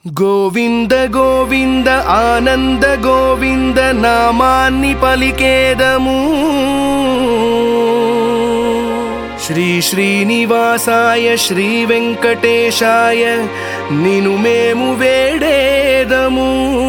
గోవింద గోవింద ఆనంద గోవింద నామాన్ని పలికేదము శ్రీ శ్రీనివాసాయ శ్రీ వెంకటేశాయ నిను మేము వేడేదము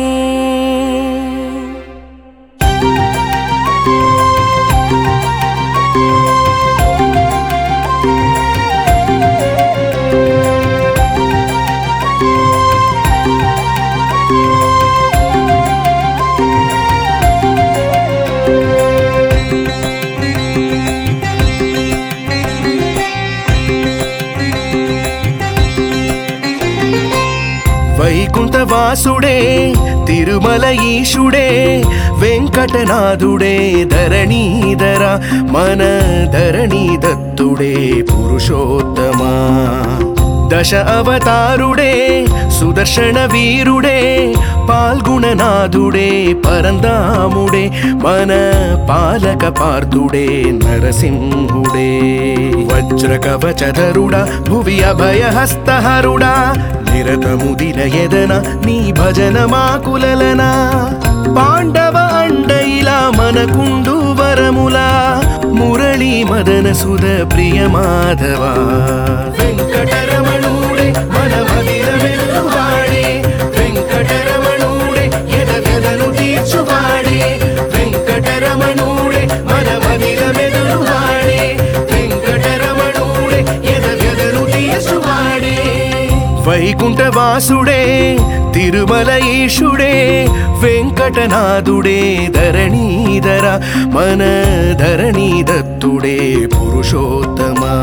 వైకుంఠవాసుడే తిరుమల ఈశుడే వెంకటనాథుడే ధరణీధర మన ధరణీ దత్తుడే పురుషోత్తమా దశ అవతారుడే సుదర్శన వీరుడే పాల్గుణనాథుడే పరందాముడే మన పాలక పార్థుడే నరసింహుడే వజ్ర కవచధరుడా భువి అభయ హస్తహరుడా నిరతముదిన ఎదన నీ భజన మాకులలనా పాండవ అండయిలా మనకుండు వరములా మురళీ మదన సుధ ప్రియ మాధవ వెంకటరమణుడే మన మదిర వెలుగువాడే వెంకటరమణుడే ఎదగదను తీర్చువాడే వెంకటరమణుడే మన మదిర మెదులువాడే వెంకటరమణుడే ఎదగదను తీర్చువాడే వైకుంఠవాసుడే తిరుమల ఈశుడే వెంకటనాథుడే ధరణీధర మన ధరణీ దత్తుడే పురుషోత్తమా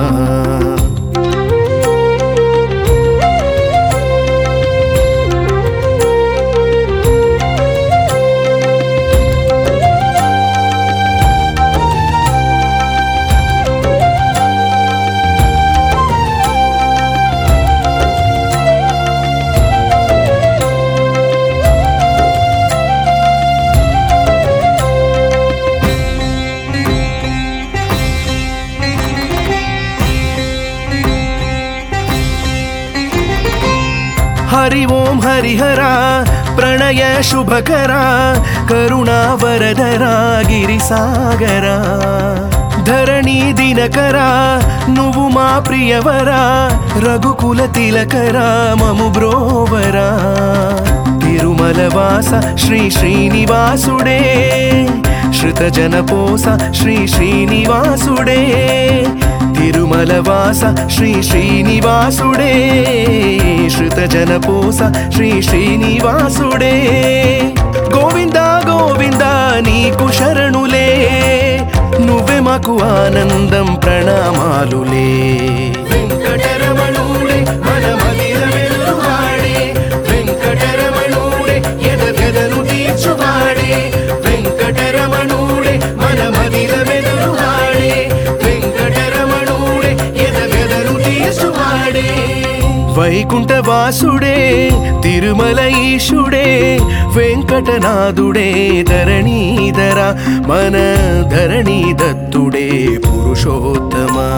హరి ఓం హరిహర ప్రణయ శుభకర కరుణా వరదర గిరిసాగర ధరణి దినకర నువ్వు మా ప్రియవర రఘుకుల తిలకర మము బ్రోవరా తిరుమల వాస శ్రీ శ్రీనివాసుడే శృత జనపోస శ్రీ శ్రీనివాసుడే తిరుమల వాస శ్రీ శ్రీనివాసుడే శృత జనపోస శ్రీ శ్రీనివాసుడే గోవింద గోవింద నీకు శరణులే నువ్వే మాకు ఆనందం ప్రణామాలులే వెంకటరమణుడే మన మదిర వెలుగువాడే వెంకటరమణుడే ఎదగదను తీర్చువాడే వెంకటరమణుడే మన మదిర మెదులువాడే వెంకటరమణుడే ఎదగదను తీర్చువాడే వైకుంఠవాసుడే తిరుమల ఈశుడే వెంకటనాథుడే ధరణీధర మన ధరణీ దత్తుడే పురుషోత్తమా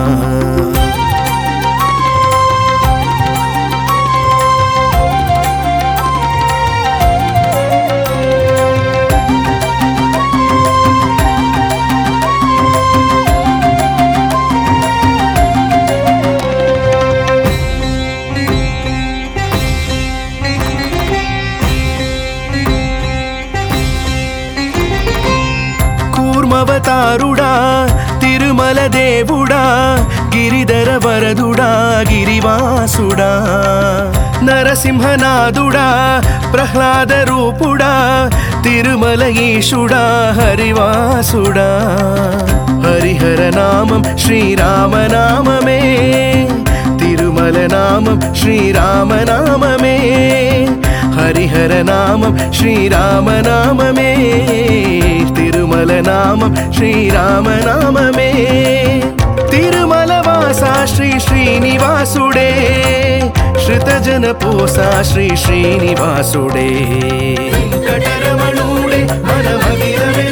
కూర్మవతారుడా తిరుమల దేవుడా గిరిధర వరదుడా గిరివాసుడా నరసింహనాథుడా ప్రహ్లాద రూపుడా తిరుమల ఈశుడా హరివాసుడా హరిహర నామం శ్రీరామనామమే తిరుమల నామం శ్రీరామనామమే హరిహర నామం శ్రీరామనామమే తిరుమల నామం శ్రీరామనామమే తిరుమల వాస శ్రీ శ్రీనివాసుడే శృతజన పోస శ్రీ శ్రీనివాసుడే వెంకటరమణుడే మన మదిర